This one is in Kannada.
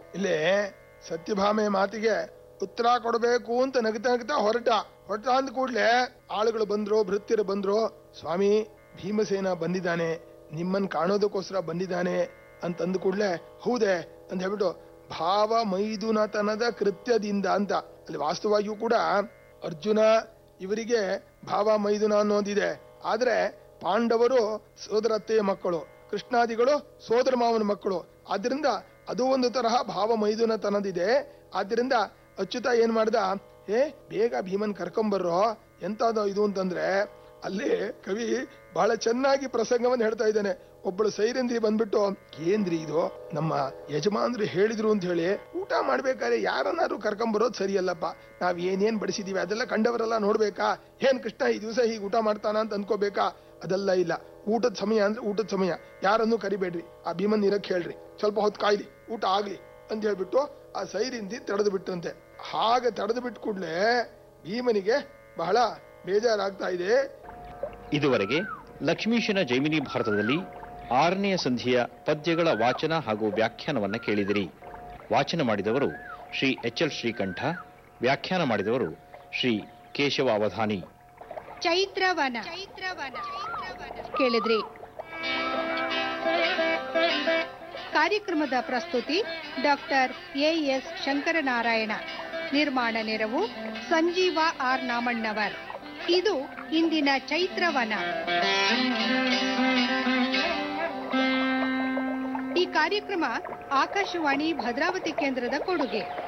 ಇಲ್ಲಿ ಸತ್ಯಭಾಮೆ ಮಾತಿಗೆ ಉತ್ತರ ಕೊಡಬೇಕು ಅಂತ ನಗ್ತಾ ನಗ್ತಾ ಹೊರಟ ಹೊರಟ ಅಂದ ಕೂಡ್ಲೆ ಆಳುಗಳು ಬಂದ್ರು ಭೃತ್ಯರು ಬಂದ್ರು ಸ್ವಾಮಿ ಭೀಮಸೇನ ಬಂದಿದ್ದಾನೆ ನಿಮ್ಮನ್ ಕಾಣೋದಕ್ಕೋಸ್ಕರ ಬಂದಿದ್ದಾನೆ ಅಂತ ಅಂದ ಕೂಡ್ಲೆ ಹೌದೇ ಅಂತ ಹೇಳ್ಬಿಟ್ಟು ಭಾವ ಮೈದುನತನದ ಕೃತ್ಯದಿಂದ ಅಂತ ಅಲ್ಲಿ ವಾಸ್ತವಾಗಿಯೂ ಕೂಡ ಅರ್ಜುನ ಇವರಿಗೆ ಭಾವ ಮೈದುನ ಅನ್ನೋದಿದೆ ಆದ್ರೆ ಪಾಂಡವರು ಸೋದರತ್ತೆಯ ಮಕ್ಕಳು ಕೃಷ್ಣಾದಿಗಳು ಸೋದರ ಮಾವನ ಮಕ್ಕಳು ಆದ್ರಿಂದ ಅದು ಒಂದು ತರಹ ಭಾವ ಮೈದುನತನದಿದೆ ಆದ್ರಿಂದ ಅಚ್ಯುತ ಏನ್ ಮಾಡ್ದ ಏ ಬೇಗ ಭೀಮನ್ ಕರ್ಕೊಂಬರ್ರೋ ಎಂತದೋ ಇದು ಅಂತಂದ್ರೆ ಅಲ್ಲಿ ಕವಿ ಬಹಳ ಚೆನ್ನಾಗಿ ಪ್ರಸಂಗವನ್ನು ಹೇಳ್ತಾ ಇದ್ದಾನೆ ಒಬ್ಬಳು ಸೈರಂದ್ರಿ ಬಂದ್ಬಿಟ್ಟು ಏನ್ರಿ ಇದು ನಮ್ಮ ಯಜಮಾನ್ರು ಹೇಳಿದ್ರು ಅಂತ ಹೇಳಿ ಊಟ ಮಾಡ್ಬೇಕಾದ್ರೆ ಯಾರನ್ನಾರು ಕರ್ಕೊಂಬರೋದು ಸರಿಯಲ್ಲಪ್ಪ ನಾವ್ ಏನೇನ್ ಬಡಿಸಿದೀವಿ ಅದೆಲ್ಲ ಕಂಡವರೆಲ್ಲ ನೋಡ್ಬೇಕಾ ಏನ್ ಕೃಷ್ಣ ಈ ದಿವಸ ಹೀಗೆ ಊಟ ಮಾಡ್ತಾನ ಅಂತ ಅನ್ಕೋಬೇಕಾ ಅದೆಲ್ಲ ಇಲ್ಲ ಊಟದ ಸಮಯ ಅಂದ್ರೆ ಊಟದ ಸಮಯ ಯಾರನ್ನೂ ಕರಿಬೇಡ್ರಿ ಆ ಭೀಮನ್ ಇರಕ್ ಹೇಳ್ರಿ ಸ್ವಲ್ಪ ಹೊತ್ತು ಕಾಯ್ಲಿ ಊಟ ಆಗ್ಲಿ ಅಂತ ಹೇಳ್ಬಿಟ್ಟು ಆ ಸೈರಿಂದಿ ತಡೆದು ಬಿಟ್ಟಂತೆ ಹಾಗೆ ತಡೆದು ಬಿಟ್ಟು ಕೂಡ್ಲೆ ಭೀಮನಿಗೆ ಬಹಳ ಬೇಜಾರಾಗ್ತಾ ಇದೆ ಇದುವರೆಗೆ ಲಕ್ಷ್ಮೀಶನ ಜೈಮಿನಿ ಭಾರತದಲ್ಲಿ ಆರನೆಯ ಸಂಧಿಯ ಪದ್ಯಗಳ ವಾಚನ ಹಾಗೂ ವ್ಯಾಖ್ಯಾನವನ್ನ ಕೇಳಿದಿರಿ ವಾಚನ ಮಾಡಿದವರು ಶ್ರೀ ಎಚ್ ಎಲ್ ಶ್ರೀಕಂಠ ವ್ಯಾಖ್ಯಾನ ಮಾಡಿದವರು ಶ್ರೀ ಕೇಶವ ಅವಧಾನಿ ಚೈತ್ರವನ ಕೇಳಿದ್ರಿ ಕಾರ್ಯಕ್ರಮದ ಪ್ರಸ್ತುತಿ ಡಾಕ್ಟರ್ ಎ ಎಸ್ ಶಂಕರನಾರಾಯಣ ನಿರ್ಮಾಣ ನೆರವು ಸಂಜೀವ ಆರ್ ನಾಮಣ್ಣವರ್ ಇದು ಇಂದಿನ ಚೈತ್ರವನ ಈ ಕಾರ್ಯಕ್ರಮ ಆಕಾಶವಾಣಿ ಭದ್ರಾವತಿ ಕೇಂದ್ರದ ಕೊಡುಗೆ